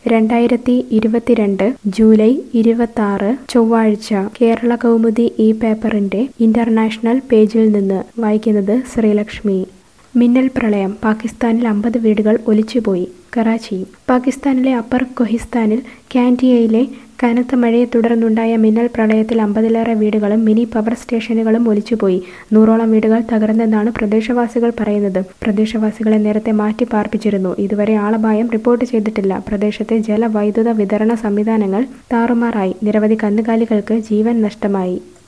രണ്ടായിരത്തി ഇരുപത്തിരണ്ട് ജൂലൈ ഇരുപത്തി ചൊവ്വാഴ്ച കേരള കൗമുദി ഈ പേപ്പറിന്റെ ഇന്റർനാഷണൽ പേജിൽ നിന്ന് വായിക്കുന്നത് ശ്രീലക്ഷ്മി മിന്നൽ പ്രളയം പാകിസ്ഥാനിൽ അമ്പത് വീടുകൾ ഒലിച്ചുപോയി കറാച്ചി പാകിസ്ഥാനിലെ അപ്പർ കൊഹിസ്ഥാനിൽ കാൻഡിയയിലെ കനത്ത മഴയെ തുടർന്നുണ്ടായ മിന്നൽ പ്രളയത്തിൽ അമ്പതിലേറെ വീടുകളും മിനി പവർ സ്റ്റേഷനുകളും ഒലിച്ചുപോയി നൂറോളം വീടുകൾ തകർന്നെന്നാണ് പ്രദേശവാസികൾ പറയുന്നത് പ്രദേശവാസികളെ നേരത്തെ മാറ്റി പാർപ്പിച്ചിരുന്നു ഇതുവരെ ആളപായം റിപ്പോർട്ട് ചെയ്തിട്ടില്ല പ്രദേശത്തെ ജലവൈദ്യുത വിതരണ സംവിധാനങ്ങൾ താറുമാറായി നിരവധി കന്നുകാലികൾക്ക് ജീവൻ നഷ്ടമായി